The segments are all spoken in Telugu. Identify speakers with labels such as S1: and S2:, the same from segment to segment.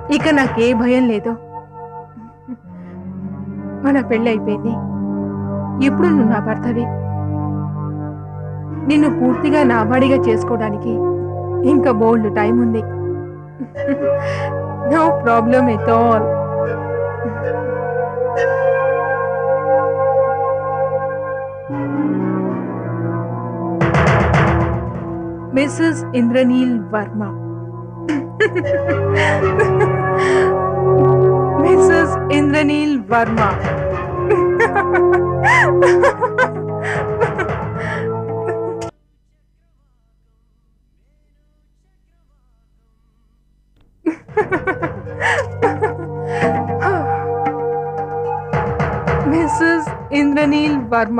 S1: ఇక నాకే భయం లేదు మన పెళ్ళి అయిపోయింది ఇప్పుడు నువ్వు నా భర్తవి నిన్ను పూర్తిగా నావాడిగా చేసుకోవడానికి ఇంకా బోల్డ్ టైం ఉంది no problem at all Mrs Indraneel Varma Mrs Indraneel Varma Mrs Indraneel Varma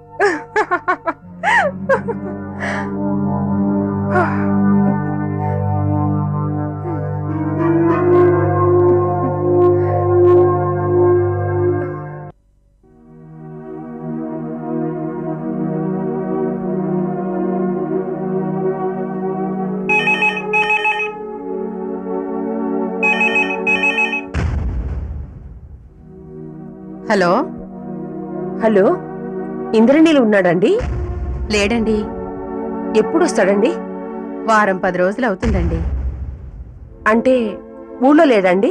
S2: hello
S3: hello ఇంద్రనీలు ఉన్నాడండి
S2: లేడండి
S3: ఎప్పుడు వస్తాడండి
S2: వారం పది రోజులు అవుతుందండి
S3: అంటే ఊళ్ళో లేడండి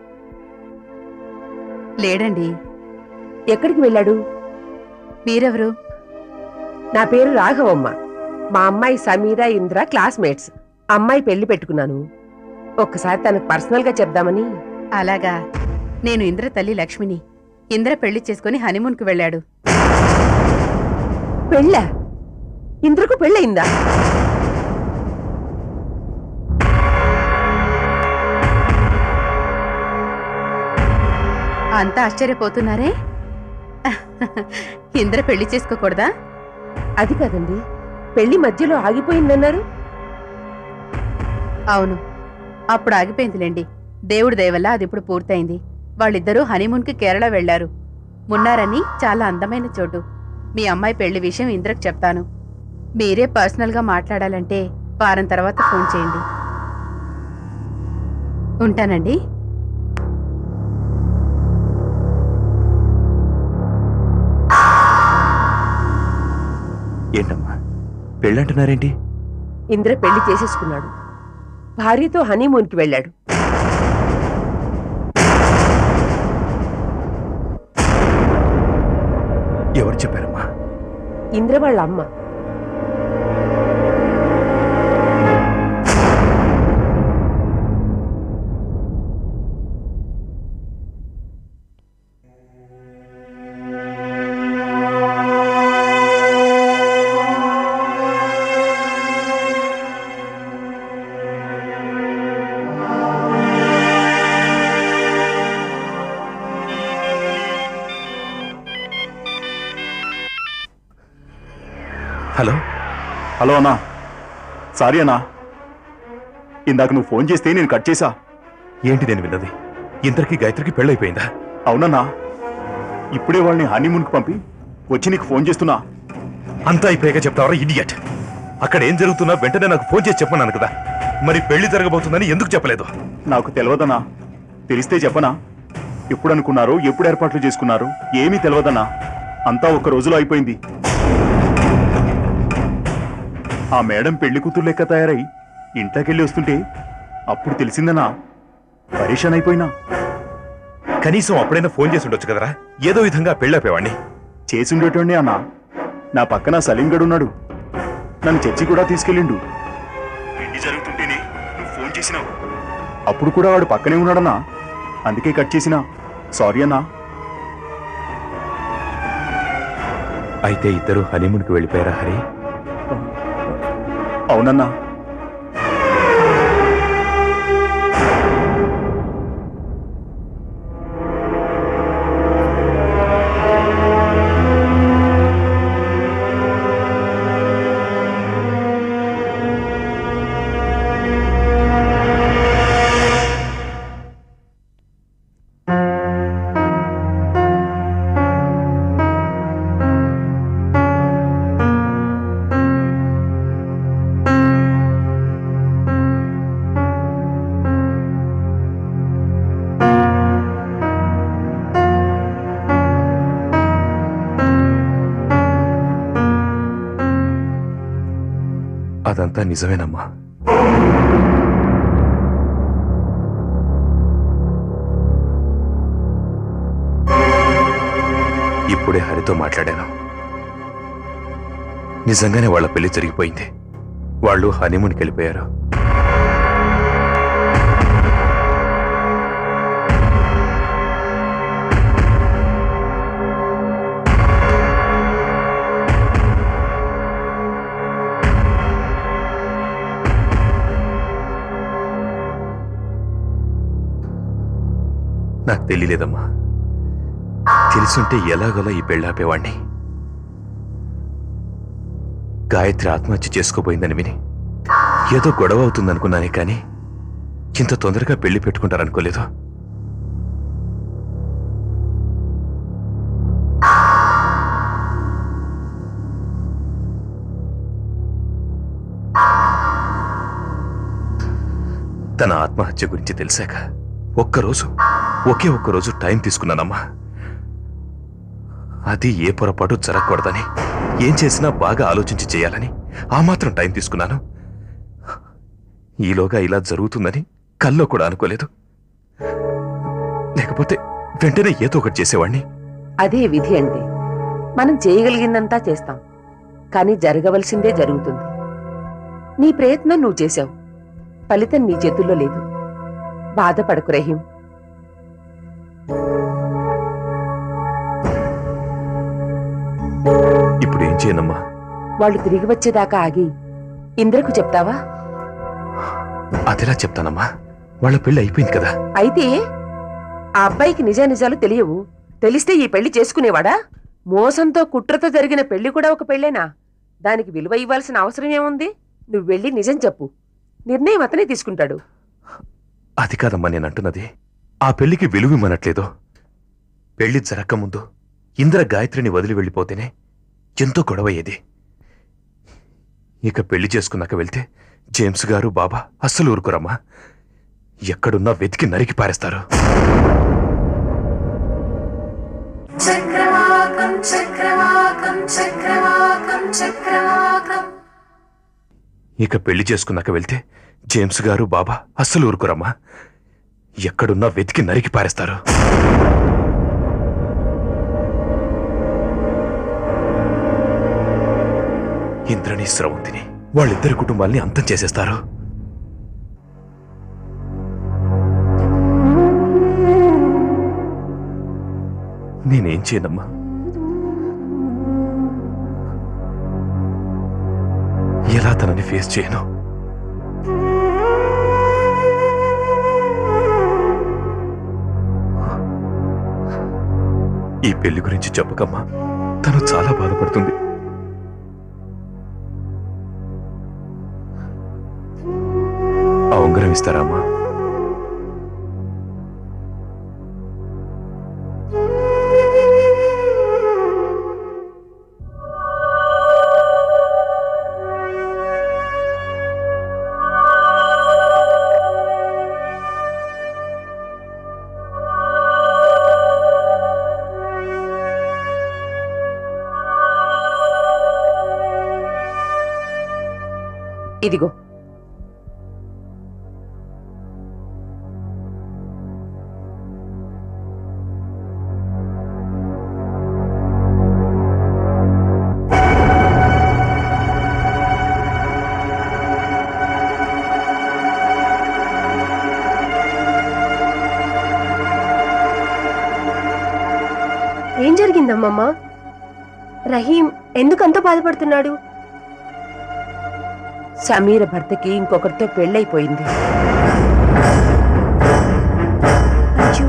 S2: లేడండి
S3: ఎక్కడికి వెళ్ళాడు
S2: మీరెవరు
S3: నా పేరు రాఘవమ్మ మా అమ్మాయి సమీర ఇంద్ర క్లాస్మేట్స్ అమ్మాయి పెళ్లి పెట్టుకున్నాను ఒక్కసారి తనకు పర్సనల్ గా చెప్దామని
S2: అలాగా నేను ఇంద్ర తల్లి లక్ష్మిని ఇంద్ర పెళ్లి చేసుకుని హనీమూన్కి వెళ్ళాడు
S3: పెళ్ళా ఇంద్రకు పెళ్ళయిందా
S2: అంతా ఆశ్చర్యపోతున్నారే ఇంద్ర పెళ్లి చేసుకోకూడదా
S3: అది కాదండి పెళ్లి మధ్యలో ఆగిపోయిందన్నారు
S2: అవును అప్పుడు ఆగిపోయిందిలేండి దేవుడి దయవల్ల అది ఇప్పుడు పూర్తయింది వాళ్ళిద్దరూ హనీమూన్కి కేరళ వెళ్లారు మున్నారని చాలా అందమైన చోటు మీ అమ్మాయి పెళ్లి విషయం ఇంద్రకు చెప్తాను మీరే పర్సనల్గా మాట్లాడాలంటే వారం తర్వాత ఫోన్ చేయండి ఉంటానండి
S4: ఏంటమ్మా పెళ్ళంటున్నారేంటి
S3: ఇంద్ర పెళ్లి చేసేసుకున్నాడు భార్యతో హనీమూన్కి వెళ్ళాడు
S4: ఎవరు చెప్పారమ్మా
S3: ఇంద్ర వాళ్ళ అమ్మ
S4: హలో
S5: హలో అన్నా సారీ అన్నా ఇందాక నువ్వు ఫోన్ చేస్తే నేను కట్ చేశా
S4: ఏంటి నేను విన్నది ఇంతకి గాయత్రికి పెళ్ళైపోయిందా
S5: అవునన్నా ఇప్పుడే వాళ్ళని హనీమూన్కి పంపి వచ్చి నీకు ఫోన్ చేస్తున్నా
S4: అంతా అయిపోయాక చెప్తావరా ఇడియట్ అక్కడ ఏం జరుగుతున్నా వెంటనే నాకు ఫోన్ చేసి చెప్పన్నాను కదా మరి పెళ్లి జరగబోతుందని ఎందుకు చెప్పలేదు
S5: నాకు తెలియదన్నా తెలిస్తే చెప్పనా ఎప్పుడు అనుకున్నారు ఎప్పుడు ఏర్పాట్లు చేసుకున్నారు ఏమీ తెలియదన్నా అంతా ఒక రోజులో అయిపోయింది ఆ మేడం పెళ్లి కూతురు లెక్క తయారై ఇంట్లోకెళ్ళి వస్తుంటే అప్పుడు తెలిసిందనా పరేషాన్ అయిపోయినా
S4: కనీసం అప్పుడైనా ఫోన్ చేసి ఉండొచ్చు కదరా ఏదో విధంగా పెళ్ళైపోయేవాడిని
S5: చేసి ఉండేటోండి అన్నా నా పక్కన సలీం గడు ఉన్నాడు నన్ను చర్చి కూడా తీసుకెళ్ళిండు పెళ్లి జరుగుతుంటేనే నువ్వు ఫోన్ చేసినావు అప్పుడు కూడా వాడు పక్కనే ఉన్నాడన్నా అందుకే కట్ చేసినా సారీ అన్నా
S4: అయితే ఇద్దరు హనీమూన్కి వెళ్ళిపోయారా హరి
S5: అవునన్నా
S4: అదంతా నిజమేనమ్మా ఇప్పుడే హరితో మాట్లాడాను నిజంగానే వాళ్ళ పెళ్లి జరిగిపోయింది వాళ్ళు హనీమూన్కి వెళ్ళిపోయారు నాకు తెలియలేదమ్మా తెలుసుంటే ఎలాగోలా ఈ పెళ్ళి ఆపేవాణ్ణి గాయత్రి ఆత్మహత్య చేసుకోబోయిందని విని ఏదో గొడవ అవుతుందనుకున్నానే కానీ ఇంత తొందరగా పెళ్లి పెట్టుకుంటారనుకోలేదు తన ఆత్మహత్య గురించి తెలిసాక ఒక్కరోజు ఒకే ఒక్కరోజు టైం తీసుకున్నానమ్మా అది ఏ పొరపాటు జరగకూడదని ఏం చేసినా బాగా ఆలోచించి చేయాలని ఆ మాత్రం టైం తీసుకున్నాను ఈలోగా ఇలా జరుగుతుందని కల్లో కూడా అనుకోలేదు లేకపోతే వెంటనే ఏదో ఒకటి చేసేవాణ్ణి
S3: అదే విధి అంటే మనం చేయగలిగిందంతా చేస్తాం కానీ జరగవలసిందే జరుగుతుంది నీ ప్రయత్నం నువ్వు చేశావు ఫలితం నీ చేతుల్లో లేదు బాధపడకు రహీం
S4: ఇప్పుడు ఏం చేయనమ్మా
S3: వాళ్ళు తిరిగి వచ్చేదాకా ఆగి ఇంద్రకు చెప్తావా
S4: అదిలా చెప్తానమ్మా వాళ్ళ పెళ్లి అయిపోయింది కదా
S3: అయితే ఆ అబ్బాయికి నిజానిజాలు తెలియవు తెలిస్తే ఈ పెళ్లి చేసుకునేవాడా మోసంతో కుట్రతో జరిగిన పెళ్లి కూడా ఒక పెళ్ళేనా దానికి విలువ ఇవ్వాల్సిన అవసరం ఏముంది నువ్వు వెళ్ళి నిజం చెప్పు నిర్ణయం అతనే తీసుకుంటాడు
S4: అది కాదమ్మా నేను అంటున్నది ఆ పెళ్లికి విలువ ఇమ్మనట్లేదు పెళ్లి జరగకముందు ఇంద్ర గాయత్రిని వదిలి వెళ్ళిపోతేనే ఎంతో గొడవయ్యేది ఇక పెళ్లి చేసుకున్నాక వెళ్తే జేమ్స్ గారు బాబా అస్సలు ఊరుకోరమ్మా ఎక్కడున్నా వెతికి నరికి పారేస్తారు
S6: చక్రవాకం చక్రవాకం చక్రవాకం చక్రవాకం
S4: ఇక పెళ్లి చేసుకున్నాక వెళ్తే జేమ్స్ గారు బాబా అస్సలు ఊరుకోరమ్మా ఎక్కడున్నా వెతికి నరికి పారేస్తారు ఇంద్రని స్రవంతిని వాళ్ళిద్దరి కుటుంబాల్ని అంతం చేసేస్తారు నేనేం చేయనమ్మా ఎలా తనని ఫేస్ చేయను ఈ పెళ్లి గురించి చెప్పకమ్మా తను చాలా బాధపడుతుంది ఆ ఉంగరం ఇస్తారా అమ్మా
S3: ఇదిగో
S7: ఏం జరిగిందమ్మమ్మ రహీం ఎందుకంత బాధపడుతున్నాడు
S3: సమీర భర్తకి ఇంకొకరితో పెళ్ళైపోయింది
S7: అయ్యో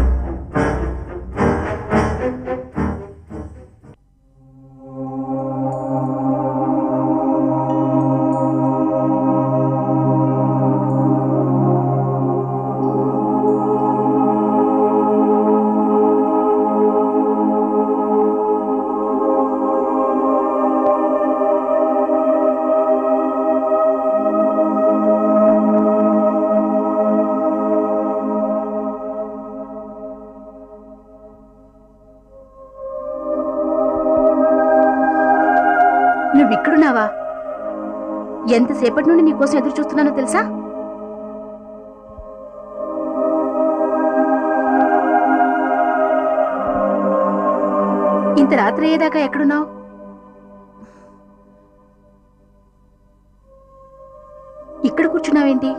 S2: నువ్విక్కడున్నావా ఎంతసేపటి నుండి నీకోసం ఎదురు చూస్తున్నానో తెలుసా ఇంత రాత్రి అయ్యేదాకా ఎక్కడున్నావు ఇక్కడ కూర్చున్నావేంటి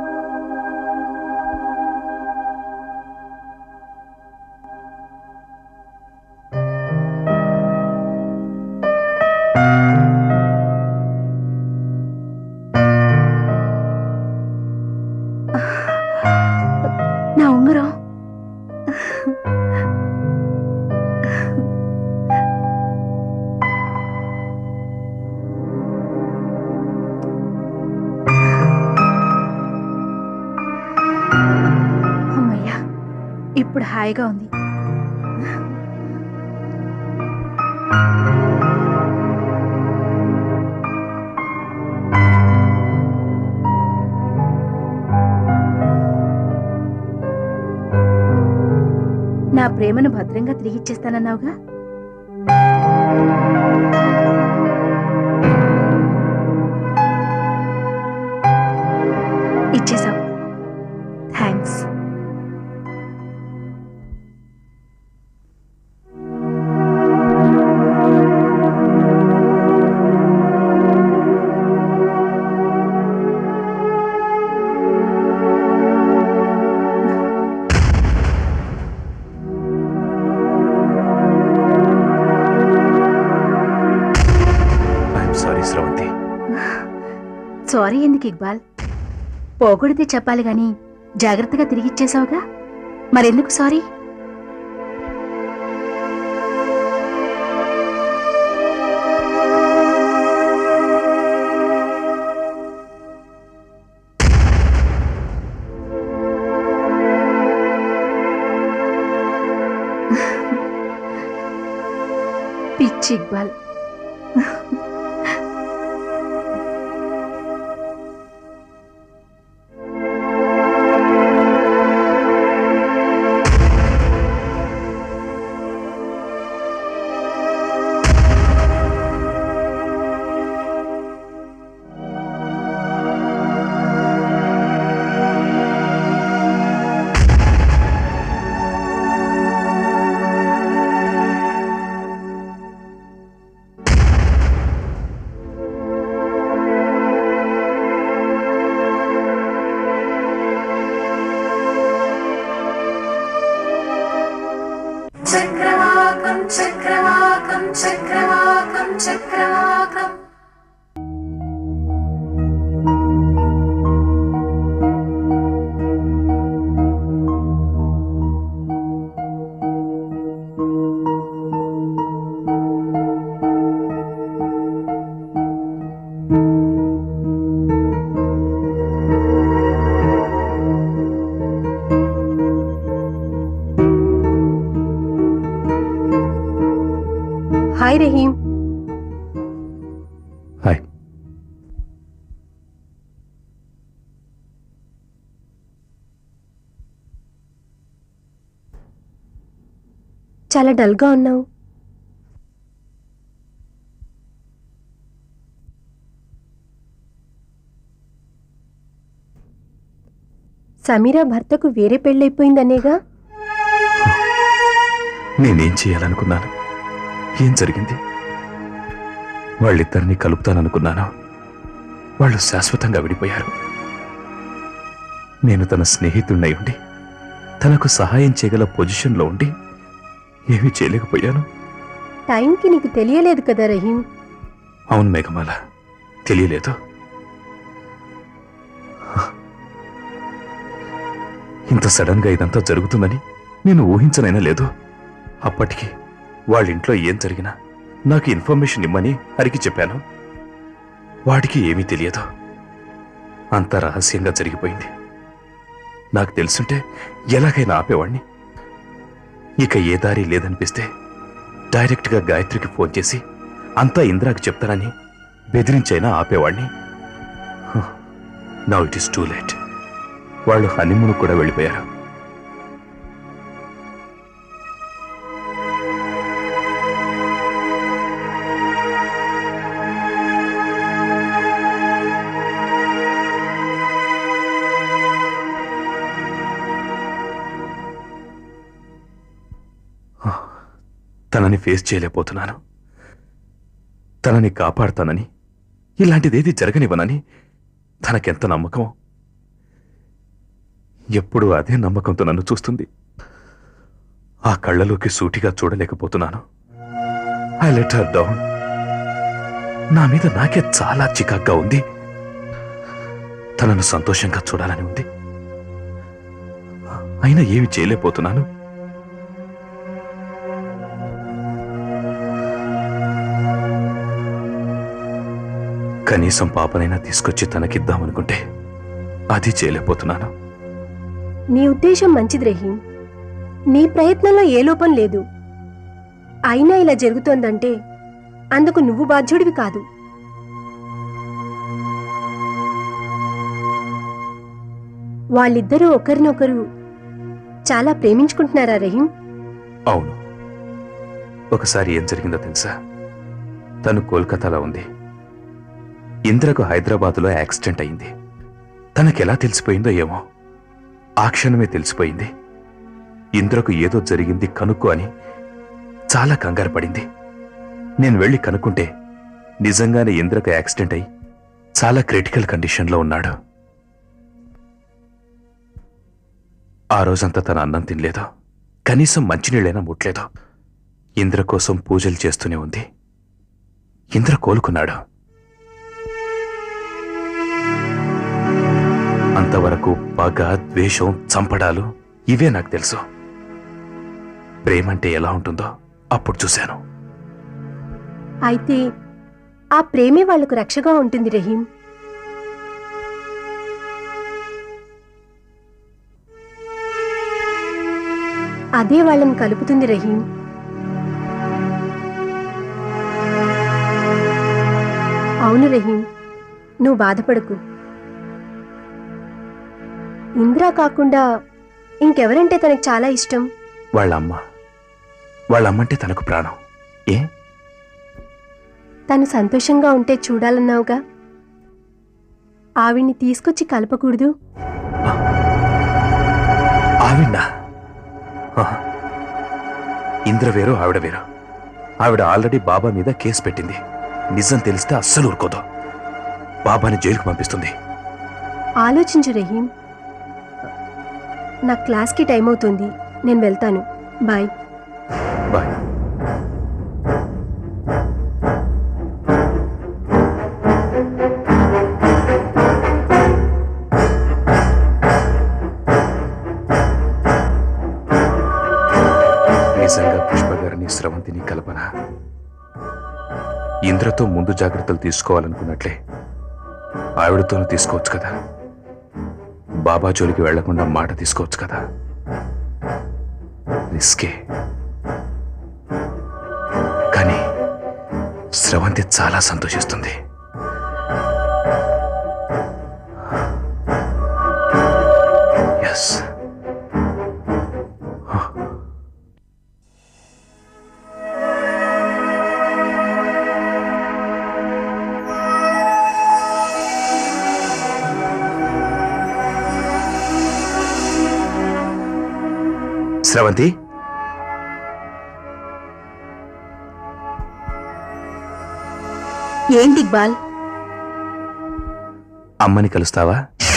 S2: నా ఉంగరం అమ్మయ్యా ఇప్పుడు హాయిగా ఉంది నా ప్రేమను భద్రంగా తిరిగిచ్చేస్తానన్నావుగా ఇచ్చేసావు thanks
S4: I am sorry Sravanthi
S2: sorry ఎందుకు ఇక్బాల్ పోగొడితే చెప్పాలి గాని జాగ్రత్తగా తిరిగిచ్చేసావుగా మరెందుకు సారీ పిచ్చి ఇక్బాల్
S6: చక్రవాకం చక్రవాకం చక్రవాకం చక్రవాకం
S7: హాయ్ రహీం
S4: హాయ్
S7: చాలా డల్గా ఉన్నావు సమీరా భర్తకు వేరే పెళ్ళైపోయిందనేగా
S4: నేనేం చేయాలనుకున్నాను ఏం జరిగింది వాళ్ళిద్దరినీ కలుపుతాననుకున్నాను వాళ్ళు శాశ్వతంగా విడిపోయారు నేను తన స్నేహితుడినై ఉండి తనకు సహాయం చేయగల పొజిషన్లో ఉండి ఏమీ చేయలేకపోయాను
S7: టైంకి నీకు తెలియలేదు కదా రహీం
S4: అవును మేఘమాల తెలియలేదు ఇంత సడన్ గా ఇదంతా జరుగుతుందని నేను ఊహించనైనా లేదు అప్పటికి వాళ్ళ ఇంట్లో ఏం జరిగినా నాకు ఇన్ఫర్మేషన్ ఇమ్మని హరికి చెప్పాను వాడికి ఏమీ తెలియదు అంత రహస్యంగా జరిగిపోయింది నాకు తెలుసుంటే ఎలాగైనా ఆపేవాణ్ణి ఇక ఏ దారి లేదనిపిస్తే డైరెక్ట్గా గాయత్రికి ఫోన్ చేసి అంతా ఇందిరాకి చెప్తానని బెదిరించైనా ఆపేవాణ్ణి now it is too late వాళ్ళు హనీమూన్ కూడా వెళ్ళిపోయారు తనని ఫేస్ చేయలేకపోతున్నాను తనని కాపాడుతానని ఇలాంటిదేది జరగనివ్వనని తనకెంత నమ్మకం ఎప్పుడూ అదే నమ్మకంతో నన్ను చూస్తుంది ఆ కళ్ళలోకి సూటిగా చూడలేకపోతున్నాను ఐ లెట్ హర్ డౌన్ నా మీద నాకే చాలా చికాగ్గా ఉంది తనను సంతోషంగా చూడాలని ఉంది అయినా ఏమి చేయలేకపోతున్నాను కనీసం పాపనైనా తీసుకొచ్చి తనకిద్దామనుకుంటే అది చేయలేకపోతున్నాను
S7: నీ ఉద్దేశం మంచిది రహీం నీ ప్రయత్నంలో ఏ లోపం లేదు అయినా ఇలా జరుగుతోందంటే అందుకు నువ్వు బాధ్యుడివి కాదు వాళ్ళిద్దరూ ఒకరినొకరు చాలా ప్రేమించుకుంటున్నారా రహీం
S4: అవును ఒకసారి ఏం జరిగిందో తెలుసా తను కోల్కతాలో ఉంది ఇంద్రకు హైదరాబాదులో యాక్సిడెంట్ అయింది తనకెలా తెలిసిపోయిందో ఏమో ఆ క్షణమే తెలిసిపోయింది ఇంద్రకు ఏదో జరిగింది కనుక్కో అని చాలా కంగారు పడింది నేను వెళ్ళి కనుక్కుంటే నిజంగానే ఇంద్రకు యాక్సిడెంట్ అయి చాలా క్రిటికల్ కండిషన్లో ఉన్నాడు ఆ రోజంతా తన అన్నం తినలేదు కనీసం మంచినీళ్ళైనా ముట్లేదు ఇంద్ర కోసం పూజలు చేస్తూనే ఉంది ఇంద్ర కోలుకున్నాడు అంతవరకు పగ ద్వేషం చంపడాలు ఇవే నాకు తెలుసు ప్రేమంటే ఎలా ఉంటుందో అప్పుడు చూశాను
S7: అయితే ఆ ప్రేమే వాళ్లకు రక్షగా ఉంటుంది రహీం అదే వాళ్ళని కలుపుతుంది రహీం అవును రహీం నువ్వు బాధపడకు ఇందిరా కాకుండా ఇంకెవరంటే తనకు చాలా ఇష్టం
S4: వాళ్ళ అమ్మ వాళ్ళ అమ్మంటే తనకు ప్రాణం ఏ
S7: తను సంతోషంగా ఉంటే చూడాలన్నావుగా ఆవిడ్ని తీసుకొచ్చి కలపకూడదు
S4: ఆవిడా ఇంద్ర వేరు ఆవిడ వేరు ఆవిడ ఆల్రెడీ బాబా మీద కేసు పెట్టింది నిజం తెలిస్తే అస్సలు ఊరుకోదు బాబాని జైలుకు పంపిస్తుంది
S7: ఆలోచించు రహీం నా క్లాస్కి టైం అవుతుంది నేను వెళ్తాను బాయ్
S4: బాయ్ నిజంగా పుష్ప గారిని స్రవంతిని కల్పన ఇంద్రతో ముందు జాగ్రత్తలు తీసుకోవాలనుకున్నట్లే ఆవిడతోనూ తీసుకోవచ్చు కదా బాబా జోలికి వెళ్లకుండా మాట తీసుకోవచ్చు కదా రిస్కే కానీ స్రవంతి చాలా సంతోషిస్తుంది ఎస్ స్రవంతి
S7: ఏంటి ఇక్బాల్
S4: అమ్మని కలుస్తావా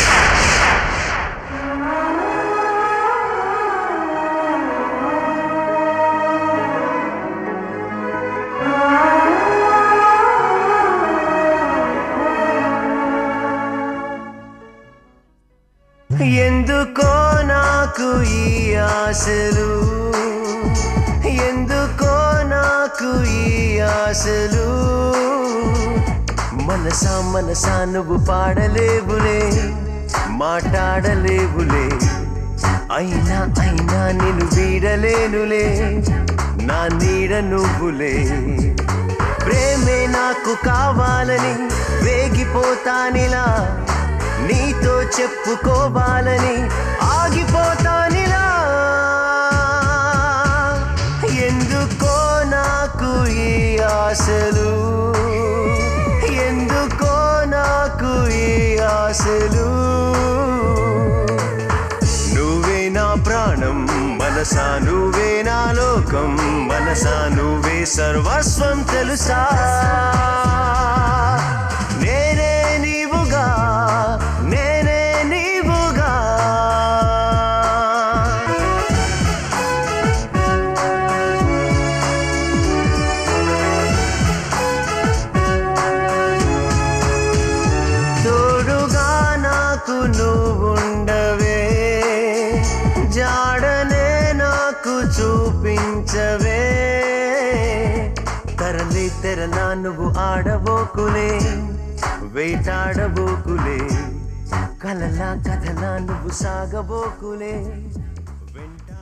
S8: ఎందుకో నాకు ఈ ఆశలు ఎందుకో నాకు ఈ ఆశలు మనసా మనసా నువ్వు పాడలేవులే మాట్లాడలేవులే అయినా అయినా నేను వీడలేనులే నా నీడ నువ్వులే ప్రేమే నాకు కావాలని వేగిపోతానిలా నీతో చెప్పుకోవాలని ఆగిపోతానిలా ఎందుకో నాకు ఈ ఆశలు ఎందుకో నాకు ఈ ఆశలు నువ్వే నా ప్రాణం మన మనసా నువ్వే నా లోకం మనసా నువ్వే సర్వస్వం తెలుసా నేనే నీవుగా నేనే నీవుగా తోడుగా నాకు నువ్వుండవే జాడనే నాకు చూపించవే తరలి తెరలా నువ్వు ఆడబోకులే వేటాడబోకులే కలలా కథలా నువ్వు సాగబోకులే వెంట